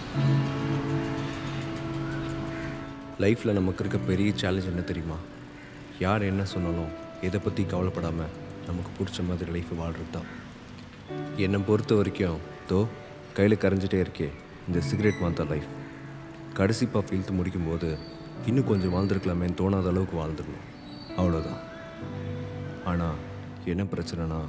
லைஃப்பில் நமக்கு இருக்க பெரிய சேலஞ்ச் என்ன தெரியுமா யார் என்ன சொன்னாலும் எதை பற்றி கவலைப்படாமல் நமக்கு பிடிச்ச மாதிரி லைஃப் வாழ்கிறது தான் என்னை பொறுத்த வரைக்கும் தோ கையில் கரைஞ்சிட்டே இருக்கே இந்த சிகரெட் மாத்த லைஃப் கடைசி பஃப் இழுத்து முடிக்கும்போது இன்னும் கொஞ்சம் வாழ்ந்துருக்கலாமேன்னு தோணாத அளவுக்கு வாழ்ந்துடணும் அவ்வளோதான் ஆனால் என்ன பிரச்சனைனா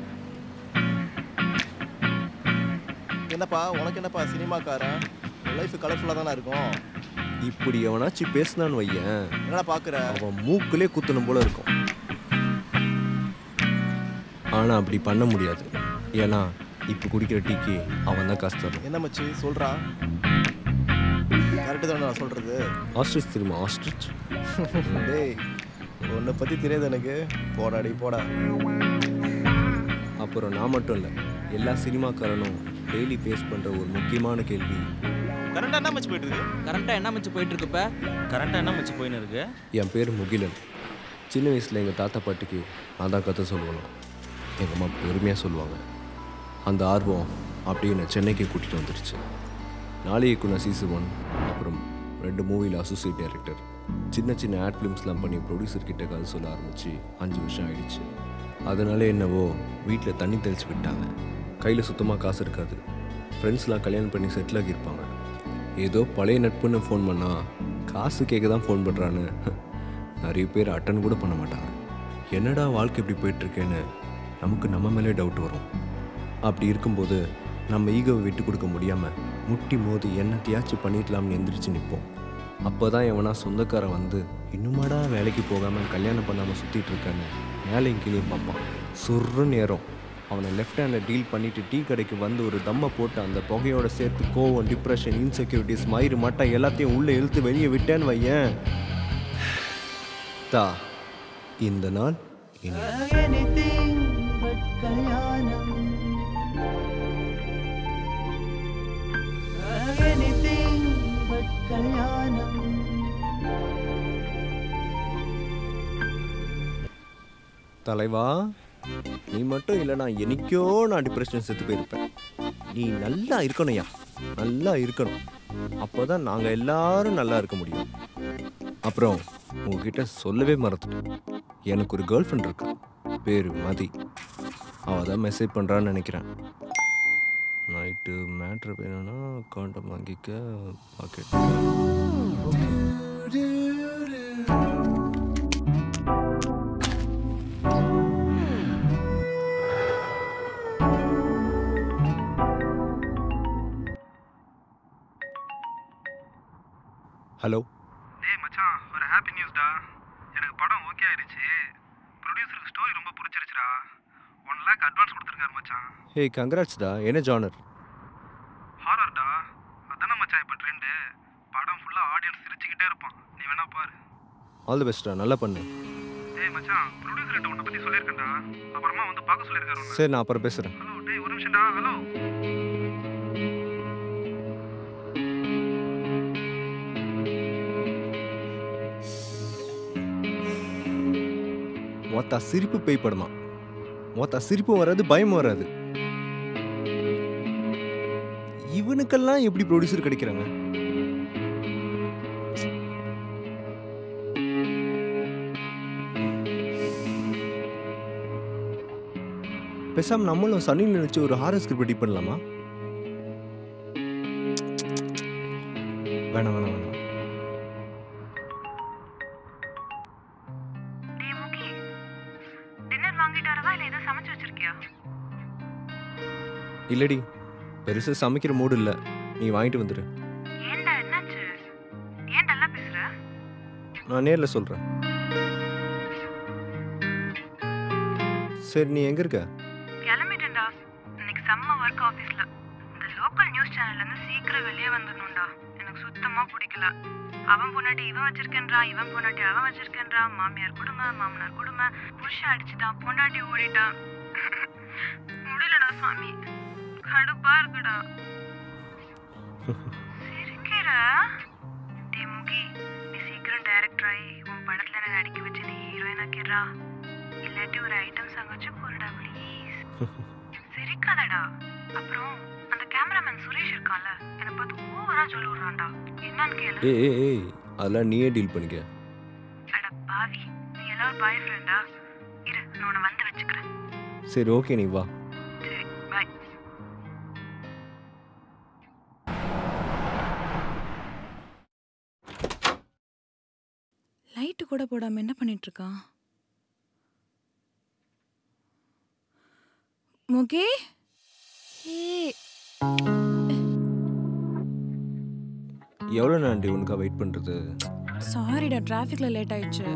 என்னப்பா உனக்கு என்னப்பா சினிமாக்காரன் லைஃப் கலர்ஃபுல்லாக தானே இருக்கும் இப்படி எவனாச்சும் பேசினான்னு வையேன் என்னடா பார்க்குற அவன் மூக்குலே குத்தணும் போல இருக்கும் ஆனால் அப்படி பண்ண முடியாது ஏன்னா இப்போ குடிக்கிற டீக்கு அவன் தான் காசு தரணும் என்ன மச்சி சொல்கிறா கரெக்டு தானே நான் சொல்கிறது ஆஸ்ட்ரிச் தெரியுமா ஆஸ்ட்ரிச் டேய் உன்னை பற்றி தெரியாது எனக்கு போடாடி போடா அப்புறம் நான் மட்டும் இல்லை எல்லா சினிமாக்காரனும் டெய்லி ஃபேஸ் பண்ணுற ஒரு முக்கியமான கேள்வி கரண்டா என்ன மச்சு போயிட்டு இருக்கு கரண்ட்டாக என்ன மச்சு போயிட்டு இருக்குப்ப கரண்டா என்ன மச்சு போயின்னு இருக்கு என் பேர் முகிலன் சின்ன வயசில் எங்கள் தாத்தா பாட்டிக்கு நான் தான் கதை சொல்லுவேன் எங்கள் அம்மா பெருமையாக சொல்லுவாங்க அந்த ஆர்வம் அப்படியே என்னை சென்னைக்கு கூட்டிகிட்டு வந்துடுச்சு நாளைய குண சீசன் ஒன் அப்புறம் ரெண்டு மூவியில் அசோசியேட் டைரக்டர் சின்ன சின்ன ஆட் ஃபிலிம்ஸ்லாம் பண்ணி ப்ரொடியூசர் கிட்ட கதை சொல்ல ஆரம்பித்து அஞ்சு வருஷம் ஆயிடுச்சு அதனால என்னவோ வீட்டில் தண்ணி தெளிச்சு விட்டாங்க கையில் சுத்தமாக காசு இருக்காது ஃப்ரெண்ட்ஸ்லாம் கல்யாணம் பண்ணி செட்டில் ஆகியிருப்பாங்க ஏதோ பழைய நட்புன்னு ஃபோன் பண்ணா காசு கேட்க தான் ஃபோன் பண்ணுறான்னு நிறைய பேர் அட்டன் கூட பண்ண மாட்டாங்க என்னடா வாழ்க்கை இப்படி போயிட்டுருக்கேன்னு நமக்கு நம்ம மேலே டவுட் வரும் அப்படி இருக்கும்போது நம்ம ஈகோவை விட்டு கொடுக்க முடியாமல் முட்டி மோதி என்னத்தையாச்சும் பண்ணிடலாம்னு எந்திரிச்சு நிற்போம் அப்போ தான் எவனா சொந்தக்காரன் வந்து இன்னுமாடா வேலைக்கு போகாமல் கல்யாணம் பண்ணாமல் சுற்றிட்டு இருக்கான்னு மேலேயும் கீழே பார்ப்பான் சுர்ரு நேரம் அவனை லெஃப்ட் ஹேண்டில் டீல் பண்ணிட்டு டீ கடைக்கு வந்து ஒரு தம்மை போட்டு அந்த புகையோட சேர்த்து கோவம் டிப்ரெஷன் இன்செக்யூரிட்டிஸ் மயிறு மட்டம் எல்லாத்தையும் உள்ளே இழுத்து வெளியே விட்டேன்னு வையேன் தா இந்த நாள் இனி anything but Kalyanam. Anything but Kalyanam. தலைவா நீ மட்டும் இல்லைனா என்னைக்கோ நான் டிப்ரெஷன் செத்து போயிருப்பேன் நீ நல்லா இருக்கணும்யா நல்லா இருக்கணும் அப்போ தான் நாங்கள் எல்லாரும் நல்லா இருக்க முடியும் அப்புறம் உங்ககிட்ட சொல்லவே மறந்துட்டேன் எனக்கு ஒரு கேர்ள் ஃப்ரெண்ட் இருக்கா பேர் மதி அவள் தான் மெசேஜ் பண்ணுறான்னு நினைக்கிறேன் நைட்டு மேட்ரு வேணும்னா அக்கௌண்ட்டை வாங்கிக்க பாக்கெட் ஹலோ டேய் மச்சான் ஒரு ஹாப்பி நியூஸ்டா எனக்கு படம் ஓகே ஆயிருச்சு ப்ரொடியூசருக்கு ஸ்டோரி ரொம்ப பிடிச்சிருச்சுடா ஒன் லேக் அட்வான்ஸ் கொடுத்துருக்காரு மச்சான் ஹே கங்க்ராட்ஸ்டா என்ன ஜானர் ஹாரர்டா அதானே மச்சான் இப்போ ட்ரெண்டு படம் ஃபுல்லாக ஆடியன்ஸ் சிரிச்சுக்கிட்டே இருப்பான் நீ வேணா பாரு ஆல் தி பெஸ்ட்டா நல்லா பண்ணு டேய் மச்சான் ப்ரொடியூசர்கிட்ட உன்னை பற்றி சொல்லியிருக்கேன்டா அப்புறமா வந்து பார்க்க சொல்லியிருக்காரு உன்னை சரி நான் அப்புறம் பேசுகிறேன் ஹலோ டேய் ஒரு நிமிஷம்டா ஹலோ மொத்த சிரிப்பு பேய் படமா மொத்த சிரிப்பும் வராது பயமும் வராது இவனுக்கெல்லாம் எப்படி ப்ரொடியூசர் கிடைக்கிறாங்க பேசாம நம்மளும் சனியில் நினைச்சு ஒரு ஹாரர் ஸ்கிரிப்ட் ரெடி பண்ணலாமா வேணாம் வேணாம் வேணாம் டேய் முகி டின்னர் வாங்கிட்டு வரவா இல்லை ஏதோ சமைச்சு வச்சிருக்கியா இல்லடி பெருசாக சமைக்கிற மூடு இல்லை நீ வாங்கிட்டு வந்துடு ஏன்டா என்னாச்சு ஏன் டல்லா பேசுற நான் நேரில் சொல்கிறேன் சரி நீ எங்கே இருக்க கிளம்பிட்டேன்டா இன்னைக்கு செம்ம ஒர்க் ஆஃபீஸில் இந்த லோக்கல் நியூஸ் சேனல்லேருந்து சீக்கிரம் வெளியே வந்துடணும்டா எனக்கு சுத்தமாக பிடிக்கல அவன் பொண்டாட்டி இவன் வச்சிருக்கேன்றா இவன் பொண்டாட்டி அவன் வச்சிருக்கேன்றா மாமியார் கொடுமை மாமனார் கொடுமை புருஷன் அடிச்சுட்டான் பொண்டாட்டி ஓடிட்டான் முடியலடா சாமி கடுப்பா இருக்குடா சிரிக்கிற டேய் முகி நீ சீக்கிரம் டைரக்டர் ஆகி உன் படத்துல என்ன நடிக்க வச்சு நீ ஹீரோயின் ஆக்கிடுறா இல்லாட்டி ஒரு ஐட்டம் சாங் வச்சு போடுடா ப்ளீஸ் சிரிக்காதடா அப்புறம் அந்த கேமராமேன் சுரேஷ் இருக்கான்ல என்னை பார்த்து ஓவரா ஓவரா சொல்லி விடுறான்டா என்னன்னு கேளு ஏய் ஏய் ஏய் அதெல்லாம் நீயே டீல் பண்ணிக்க அட பாவி நீ எல்லாம் ஒரு பாய் ஃப்ரெண்டா இரு நான் உன்னை வந்து வச்சுக்கிறேன் சரி ஓகே நீ வா சரி பாய் லைட்டு கூட போடாம என்ன பண்ணிட்டு இருக்கான் முகி ஏய் எவ்வளோ நாண்டி உனக்கா வெயிட் பண்ணுறது சாரிடா டிராஃபிக்ல லேட் ஆயிடுச்சு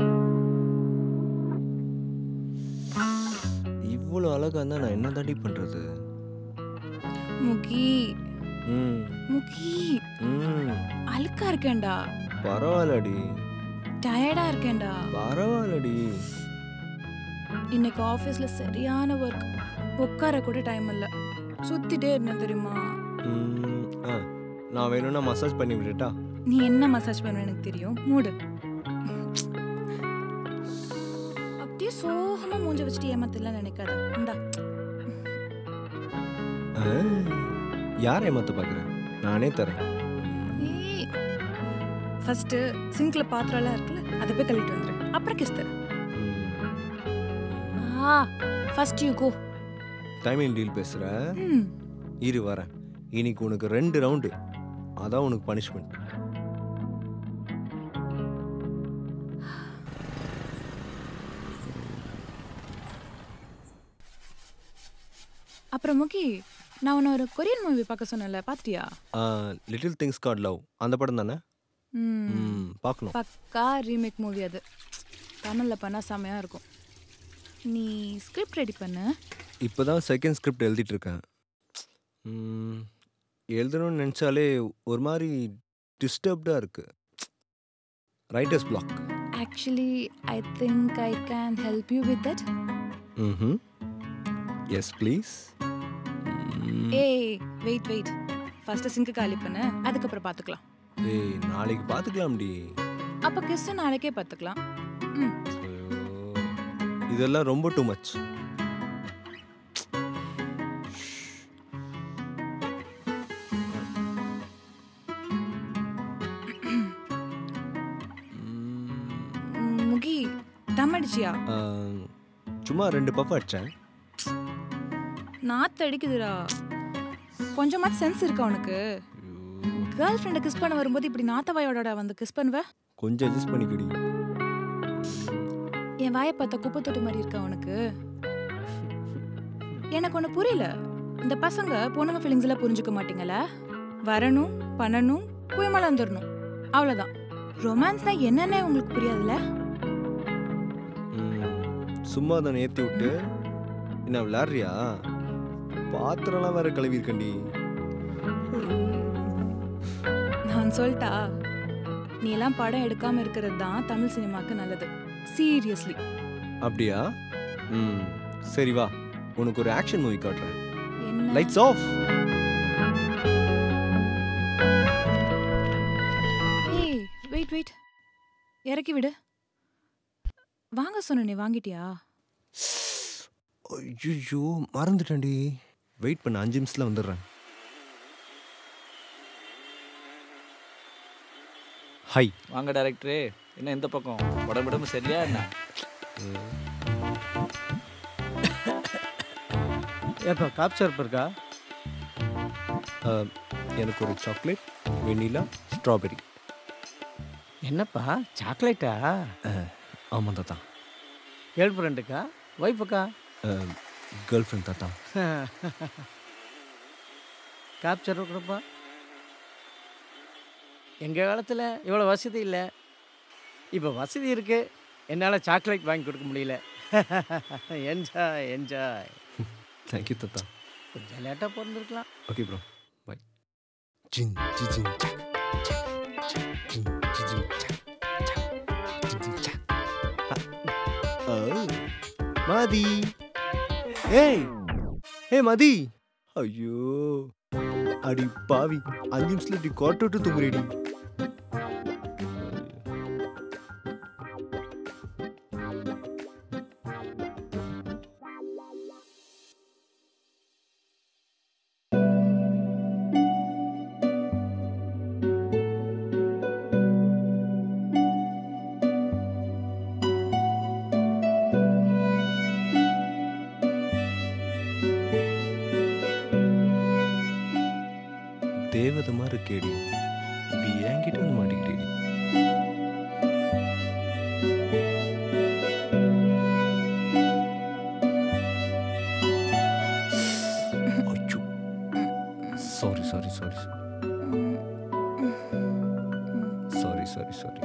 இவ்வளோ அழகாக இருந்தால் நான் என்ன தாண்டி பண்ணுறது முகி ம் முகி ம் அழுக்கா இருக்கேன்டா பரவாயில்லடி டயர்டா இருக்கேன்டா பரவாயில்லடி இன்னைக்கு ஆஃபீஸ்ல சரியான ஒர்க் உட்கார கூட டைம் இல்ல சுத்திட்டே இருந்தேன் தெரியுமா ம், ஆ நான் வேணும்னா மசாஜ் பண்ணி விடட்டா நீ என்ன மசாஜ் பண்ணுவ எனக்கு தெரியும் மூடு அப்படியே சோகமா மூஞ்ச வச்சுட்டு ஏமாத்தலாம் நினைக்காத இந்தா ஆ, யாரை ஏமாத்த பார்க்குறேன் நானே தரேன் ஃபர்ஸ்ட் சிங்க்ல பாத்திரம்லாம் இருக்குல்ல அதை போய் கழுவிட்டு வந்துரு அப்புறம் கிஸ் தரேன் ம், ஆ first you go timing deal பேசுகிற ம் இரு வரேன் இன்னைக்கு உனக்கு ரெண்டு ரவுண்டு அதான் உனக்கு பனிஷ்மெண்ட் அப்புறம் முகி நான் உன்னை ஒரு கொரியன் மூவி பார்க்க சொன்னேன்ல பார்த்துட்டியா லிட்டில் திங்ஸ் காட் லவ் அந்த படம் தானே ம் ம் பார்க்கணும் பக்கா ரீமேக் மூவி அது தமிழில் பண்ணால் செமையாக இருக்கும் நீ ஸ்கிரிப்ட் ரெடி பண்ணு இப்போ தான் செகண்ட் ஸ்கிரிப்ட் எழுதிட்டு இருக்கேன் ம், எழுதணும்னு நினச்சாலே ஒரு மாதிரி டிஸ்டர்ப்டாக இருக்குது writers block actually I think I can help you with that ம் எஸ் ப்ளீஸ் ஏய் வெயிட் வெயிட் ஃபர்ஸ்ட் சிங்க்கு காலி பண்ணு அதுக்கப்புறம் பார்த்துக்கலாம் ஏய் நாளைக்கு பார்த்துக்கலாம்டி அப்போ கிஸ்ஸு நாளைக்கே பார்த்துக்கலாம் ம் ஐயோ, இதெல்லாம் ரொம்ப டூ மச் ம், முகி தம் அடிச்சியா சும்மா ரெண்டு பஃப் அடித்தேன் நாத்து அடிக்குதுடா கொஞ்சமாச்சு சென்ஸ் இருக்கா உனக்கு கேர்ள் ஃப்ரெண்டை கிஸ் பண்ண வரும்போது இப்படி நாத்தவாயோட வந்து கிஸ் பண்ணுவ கொஞ்சம் அட்ஜஸ்ட் பண்ணிக்கடி என் வாயை பார்த்தா குப்பை தொட்டி மாதிரி இருக்கா உனக்கு எனக்கு ஒன்று புரியல இந்த பசங்க பொண்ணுங்க ஃபீலிங்ஸ் எல்லாம் புரிஞ்சுக்க மாட்டீங்கல்ல வரணும் பண்ணணும் போய் வந்துடணும் அவ்வளோதான் ரொமான்ஸ்னா என்னன்னே உங்களுக்கு புரியாதுல்ல ம், சும்மா தானே ஏற்றி விட்டு என்ன விளாட்றியா பாத்திரம்லாம் வேற கழுவிருக்கண்டி நான் சொல்லிட்டா நீ எல்லாம் படம் எடுக்காம இருக்கிறது தான் தமிழ் சினிமாக்கு நல்லது சீரியஸ்லி அப்படியா ம் சரி வா உனக்கு ஒரு ஆக்ஷன் மூவி காட்டுறேன் என்ன லைட்ஸ் ஆஃப் ஏய் வெயிட் வெயிட் இறக்கி விடு வாங்க சொன்ன நீ வாங்கிட்டியா ஐயோ மறந்துட்டேன்டி வெயிட் பண்ண அஞ்சு நிமிஷத்தில் வந்துடுறேன் ஹை வாங்க டைரக்டரே என்ன இந்த பக்கம் உடம்பு உடம்பு சரியா என்ன ஏப்பா காப் சிறப்பு இருக்கா எனக்கு ஒரு சாக்லேட் வெண்ணிலா ஸ்ட்ராபெரி என்னப்பா சாக்லேட்டா ஆமாம் தாத்தா கேர்ள் ஃப்ரெண்டுக்கா ஒய்ஃபுக்கா கேர்ள் ஃப்ரெண்ட் தாத்தா காப் சிறப்பு கொடுப்பா எங்கள் காலத்தில் இவ்வளோ வசதி இல்லை இப்போ வசதி இருக்கு என்னால் சாக்லேட் வாங்கி கொடுக்க முடியல என்ஜாய் என்ஜாய் தேங்க்யூ தாத்தா கொஞ்சம் லேட்டாக பிறந்திருக்கலாம் ஓகே ப்ரோ பாய் ஜின் ஜி ஜின் சக் சக் சக் ஜின் ஜி ஜின் சக் சக் ஜின் ஜின் சக் அ, ஓ மதி ஏய் ஏய் மதி ஐயோ அடி பாவி அஞ்சு நிமிஷத்துல இப்படி கோட்டை விட்டு தூங்குறேடி தேவதை மாதிரி கேடி இப்படி என்கிட்ட வந்து மாட்டிக்கிட்டே ஐயோ sorry sorry sorry sorry sorry sorry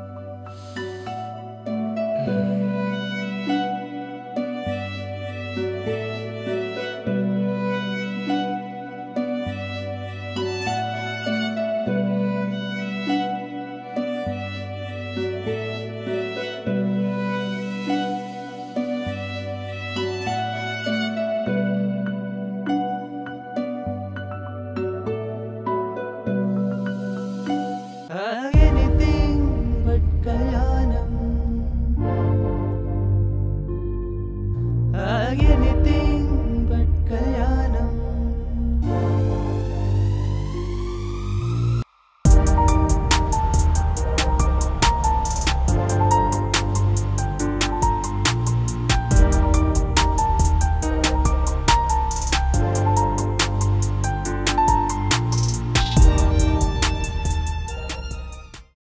anything but Kalyanam. Anything